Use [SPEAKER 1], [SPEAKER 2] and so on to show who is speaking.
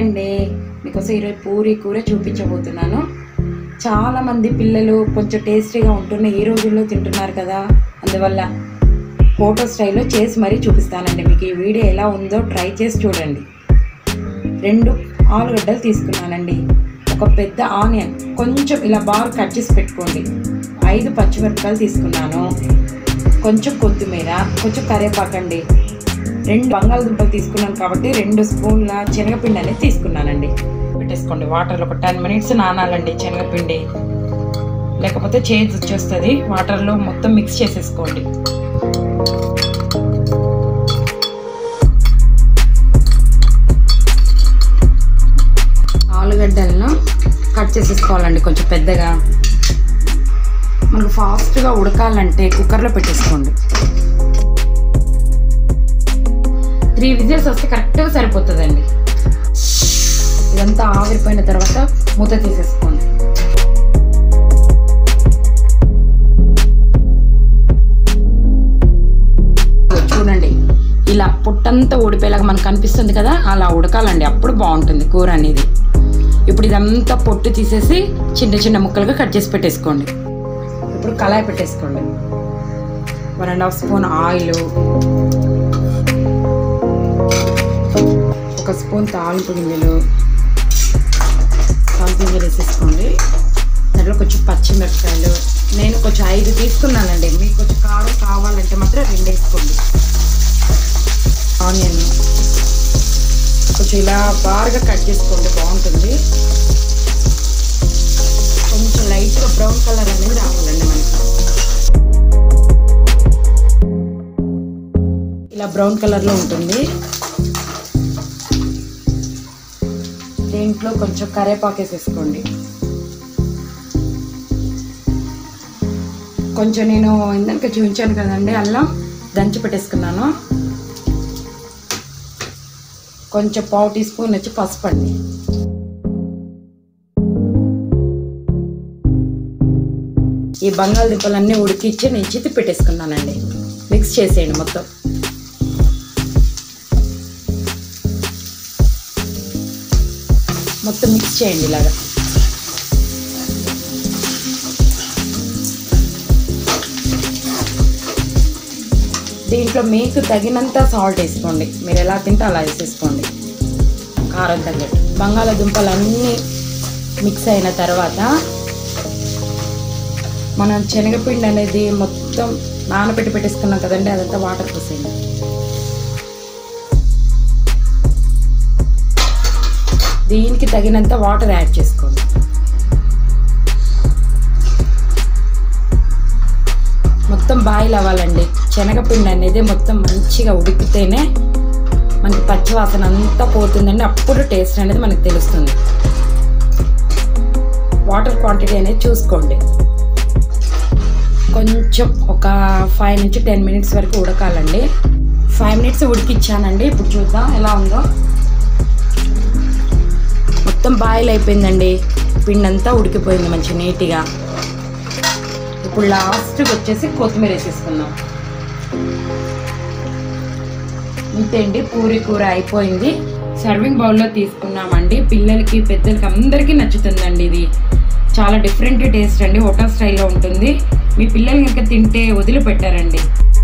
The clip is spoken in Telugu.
[SPEAKER 1] అండి మీకోసం ఈరోజు పూరి కూర చూపించబోతున్నాను చాలా మంది పిల్లలు కొంచెం టేస్టీగా ఉంటున్న ఈ రోజుల్లో తింటున్నారు కదా అందువల్ల ఫోటో స్టైల్లో చేసి మరీ చూపిస్తానండి మీకు ఈ వీడియో ఎలా ఉందో ట్రై చేసి చూడండి రెండు ఆలుగడ్డలు తీసుకున్నానండి ఒక పెద్ద ఆనియన్ కొంచెం ఇలా బాగా కట్ చేసి పెట్టుకోండి ఐదు పచ్చిమిరపకాయలు తీసుకున్నాను కొంచెం కొత్తిమీర కొంచెం కరివేపాకండి రెండు బంగాళదుంపలు తీసుకున్నాను కాబట్టి రెండు స్పూన్ల శనగపిండి అనేది తీసుకున్నానండి పెట్టేసుకోండి వాటర్లో ఒక టెన్ మినిట్స్ నానాలండి శనగపిండి లేకపోతే చేంజ్ వచ్చేస్తుంది వాటర్లో మొత్తం మిక్స్ చేసేసుకోండి ఆలుగడ్డలను కట్ చేసేసుకోవాలండి కొంచెం పెద్దగా మనకు ఫాస్ట్గా ఉడకాలంటే కుక్కర్లో పెట్టేసుకోండి త్రీ విజిల్స్ వస్తే కరెక్ట్గా సరిపోతుందండి ఇదంతా ఆవిరిపోయిన తర్వాత మూత తీసేసుకోండి చూడండి ఇలా పుట్టంతా ఊడిపోయేలాగా మనకు కనిపిస్తుంది కదా అలా ఉడకాలండి అప్పుడు బాగుంటుంది కూర అనేది ఇప్పుడు ఇదంతా పొట్టు తీసేసి చిన్న చిన్న ముక్కలుగా కట్ చేసి పెట్టేసుకోండి ఇప్పుడు కళాయి పెట్టేసుకోండి one and half spoon oil ఒక స్పూన్ తాలింపు గింజలు తాలింపు గింజలు వేసేసుకోండి దాంట్లో కొంచెం పచ్చిమిరపకాయలు నేను కొంచెం ఐదు తీసుకున్నానండి మీకు కొంచెం కారం కావాలంటే మాత్రం రెండు వేసుకోండి ఆనియన్ కొంచెం ఇలా బాగా కట్ చేసుకోండి బాగుంటుంది కొంచెం లైట్గా బ్రౌన్ కలర్ అనేది రావాలండి మనకి ఇలా బ్రౌన్ కలర్లో ఉంటుంది దీంట్లో కొంచెం కరేపాకు వేసేసుకోండి కొంచెం నేను ఇందాక చూపించాను కదండి అల్లం దంచి పెట్టేసుకున్నాను కొంచెం పావు టీ స్పూన్ వచ్చి పసుపు అండి ఈ బంగాళదుంపలన్నీ ఉడికిచ్చి నేను చితి పెట్టేసుకున్నానండి మిక్స్ చేసేయండి మొత్తం మొత్తం మిక్స్ చేయండి ఇలాగా దీంట్లో మీకు తగినంత సాల్ట్ వేసుకోండి మీరు ఎలా తింటే అలా వేసేసుకోండి కారం తగ్గట్టు బంగాళాదుంపలు అన్నీ మిక్స్ అయిన తర్వాత మనం శనగపిండి అనేది మొత్తం నానబెట్టి పెట్టేసుకున్నాం కదండి అదంతా వాటర్ పోసేయండి దీనికి తగినంత వాటర్ యాడ్ చేసుకోండి మొత్తం బాయిల్ అవ్వాలండి శనగపిండి అనేది మొత్తం మంచిగా ఉడికితేనే మనకి పచ్చివాసన అంతా పోతుందండి అప్పుడు టేస్ట్ అనేది మనకు తెలుస్తుంది వాటర్ క్వాంటిటీ అనేది చూసుకోండి కొంచెం ఒక ఫైవ్ నుంచి టెన్ మినిట్స్ వరకు ఉడకాలండి ఫైవ్ మినిట్స్ ఉడికిచ్చానండి ఇప్పుడు చూద్దాం ఎలా ఉందో మొత్తం బాయిల్ అయిపోయిందండి పిండి అంతా ఉడికిపోయింది మంచి నీట్గా ఇప్పుడు లాస్ట్కి వచ్చేసి కొత్తిమీర వేసేసుకుందాం ఇంతేండి పూరి కూర అయిపోయింది సర్వింగ్ బౌల్లో తీసుకున్నామండి పిల్లలకి పెద్దలకి అందరికీ నచ్చుతుందండి ఇది చాలా డిఫరెంట్ టేస్ట్ అండి హోటల్ స్టైల్లో ఉంటుంది మీ పిల్లలు ఇంకా తింటే వదిలిపెట్టారండి